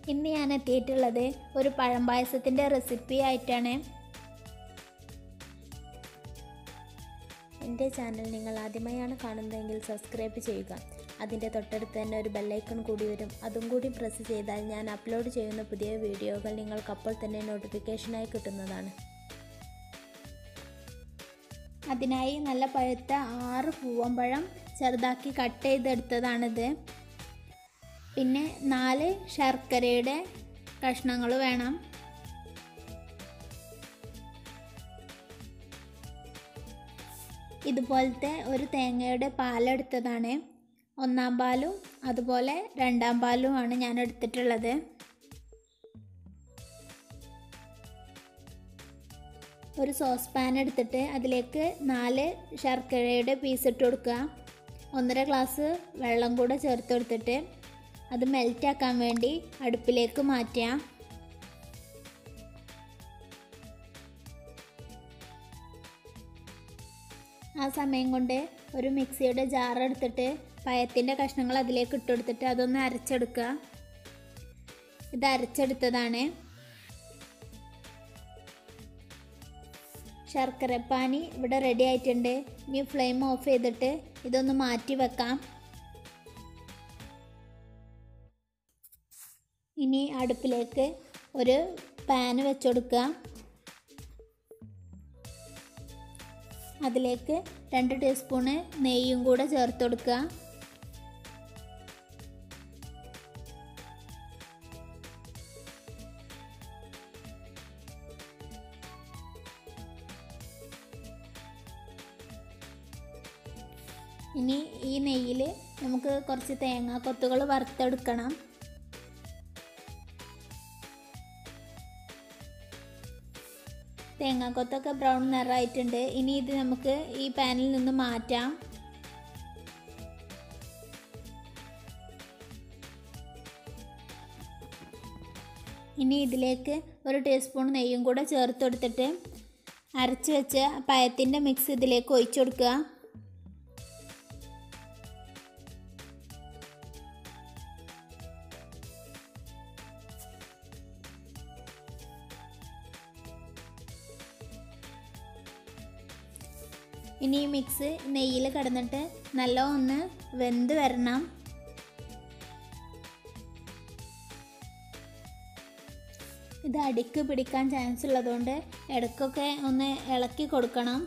ഇന്ന് ഞാൻ എത്തിയിട്ടുള്ളത് ഒരു പഴം പായസത്തിൻ്റെ റെസിപ്പി ആയിട്ടാണ് എൻ്റെ ചാനൽ നിങ്ങൾ ആദ്യമായാണ് കാണുന്നതെങ്കിൽ സബ്സ്ക്രൈബ് ചെയ്യുക അതിൻ്റെ തൊട്ടടുത്ത് തന്നെ ഒരു ബെല്ലൈക്കൺ കൂടി വരും അതും കൂടി പ്രസ് ചെയ്താൽ ഞാൻ അപ്ലോഡ് ചെയ്യുന്ന പുതിയ വീഡിയോകൾ നിങ്ങൾക്ക് അപ്പോൾ തന്നെ നോട്ടിഫിക്കേഷനായി കിട്ടുന്നതാണ് അതിനായി നല്ല പഴുത്ത ആറ് പൂവമ്പഴം ചെറുതാക്കി കട്ട് ചെയ്തെടുത്തതാണിത് പിന്നെ നാല് ശർക്കരയുടെ കഷ്ണങ്ങൾ വേണം ഇതുപോലത്തെ ഒരു തേങ്ങയുടെ പാലെടുത്തതാണ് ഒന്നാം പാലും അതുപോലെ രണ്ടാം പാലുമാണ് ഞാൻ എടുത്തിട്ടുള്ളത് ഒരു സോസ് പാൻ എടുത്തിട്ട് അതിലേക്ക് നാല് ശർക്കരയുടെ പീസ് ഇട്ട് കൊടുക്കുക ഒന്നര ഗ്ലാസ് വെള്ളം കൂടെ ചേർത്ത് കൊടുത്തിട്ട് അത് മെൽറ്റാക്കാൻ വേണ്ടി അടുപ്പിലേക്ക് മാറ്റുക ആ സമയം കൊണ്ട് ഒരു മിക്സിയുടെ ജാർ എടുത്തിട്ട് പഴത്തിൻ്റെ കഷ്ണങ്ങൾ അതിലേക്ക് ഇട്ട് കൊടുത്തിട്ട് അതൊന്ന് അരച്ചെടുക്കുക ഇത് അരച്ചെടുത്തതാണ് ശർക്കരപ്പാനി ഇവിടെ റെഡി ആയിട്ടുണ്ട് ഇനി ഫ്ലെയിം ഓഫ് ചെയ്തിട്ട് ഇതൊന്ന് മാറ്റി വെക്കാം ഇനി അടുപ്പിലേക്ക് ഒരു പാന് വെച്ചുകൊടുക്കുക അതിലേക്ക് രണ്ട് ടീസ്പൂണ് നെയ്യും കൂടെ ചേർത്ത് കൊടുക്കുക ഇനി ഈ നെയ്യിൽ നമുക്ക് കുറച്ച് തേങ്ങാക്കൊത്തുകൾ വറുത്തെടുക്കണം തേങ്ങാക്കൊത്തൊക്കെ ബ്രൗൺ നിറമായിട്ടുണ്ട് ഇനി ഇത് നമുക്ക് ഈ പാനിൽ നിന്ന് മാറ്റാം ഇനി ഇതിലേക്ക് ഒരു ടീസ്പൂൺ നെയ്യും കൂടെ ചേർത്ത് കൊടുത്തിട്ട് അരച്ച് വെച്ച പഴത്തിൻ്റെ മിക്സ് ഇതിലേക്ക് ഒഴിച്ചു കൊടുക്കുക ഇനി ഈ മിക്സ് നെയ്യിൽ കിടന്നിട്ട് നല്ല ഒന്ന് വെന്ത് വരണം ഇത് അടിക്ക് പിടിക്കാൻ ചാൻസ് ഉള്ളതുകൊണ്ട് ഇടയ്ക്കൊക്കെ ഒന്ന് ഇളക്കി കൊടുക്കണം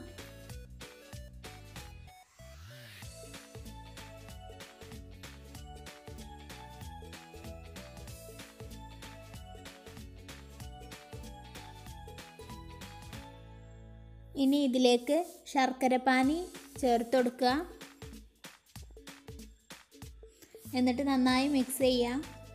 ഇനി ഇതിലേക്ക് ശർക്കരപ്പാനി ചേർത്ത് കൊടുക്കുക എന്നിട്ട് നന്നായി മിക്സ് ചെയ്യുക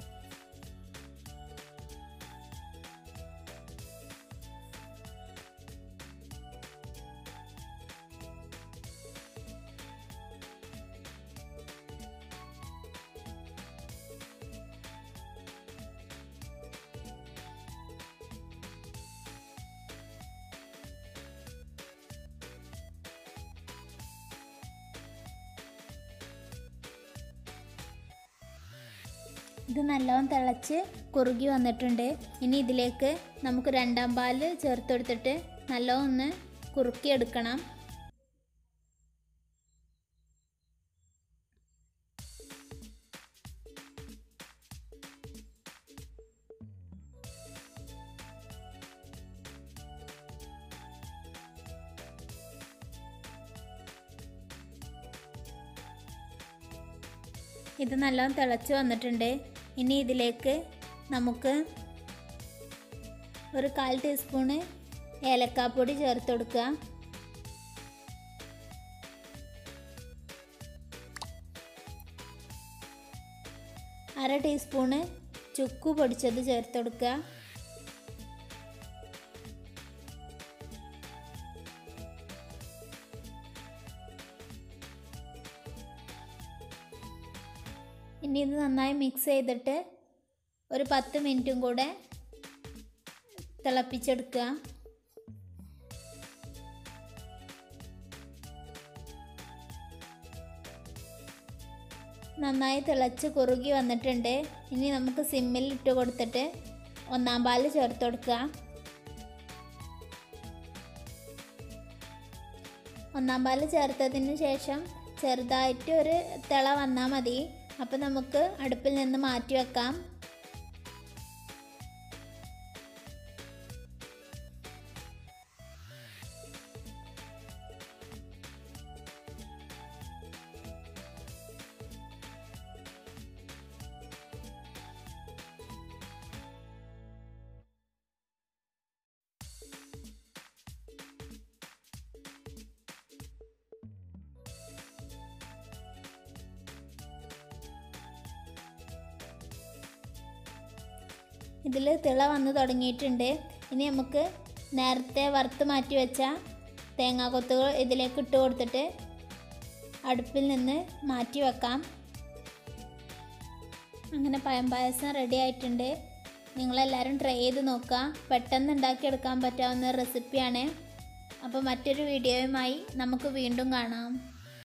ഇത് നല്ലോണം തിളച്ച് കുറുകി വന്നിട്ടുണ്ട് ഇനി ഇതിലേക്ക് നമുക്ക് രണ്ടാം പാല് ചേർത്ത് കൊടുത്തിട്ട് നല്ലോണം ഒന്ന് കുറുക്കിയെടുക്കണം ഇത് നല്ലോണം തിളച്ച് വന്നിട്ടുണ്ട് ഇനി ഇതിലേക്ക് നമുക്ക് ഒരു കാൽ ടീസ്പൂണ് ഏലക്കാപ്പൊടി ചേർത്ത് കൊടുക്കുക അര ടീസ്പൂണ് ചുക്ക് പൊടിച്ചത് ചേർത്ത് കൊടുക്കുക ഇനി ഇത് നന്നായി മിക്സ് ചെയ്തിട്ട് ഒരു പത്ത് മിനിറ്റും കൂടെ തിളപ്പിച്ചെടുക്കുക നന്നായി തിളച്ച് കുറുകി വന്നിട്ടുണ്ട് ഇനി നമുക്ക് സിമ്മിൽ ഇട്ട് കൊടുത്തിട്ട് ഒന്നാം പാല് ചേർത്ത് കൊടുക്കുക ഒന്നാം പാല് ചേർത്തതിന് ശേഷം ചെറുതായിട്ട് ഒരു തിള വന്നാൽ മതി അപ്പോൾ നമുക്ക് അടുപ്പിൽ നിന്ന് മാറ്റി വെക്കാം ഇതിൽ തിള വന്ന് തുടങ്ങിയിട്ടുണ്ട് ഇനി നമുക്ക് നേരത്തെ വറുത്ത് മാറ്റി വെച്ച തേങ്ങാക്കൊത്തുകൾ ഇതിലേക്ക് ഇട്ട് കൊടുത്തിട്ട് അടുപ്പിൽ നിന്ന് മാറ്റി വെക്കാം അങ്ങനെ പഴം പായസം റെഡി ആയിട്ടുണ്ട് നിങ്ങളെല്ലാവരും ട്രൈ ചെയ്ത് നോക്കുക പെട്ടെന്ന് ഉണ്ടാക്കിയെടുക്കാൻ പറ്റാവുന്ന റെസിപ്പിയാണ് അപ്പോൾ മറ്റൊരു വീഡിയോയുമായി നമുക്ക് വീണ്ടും കാണാം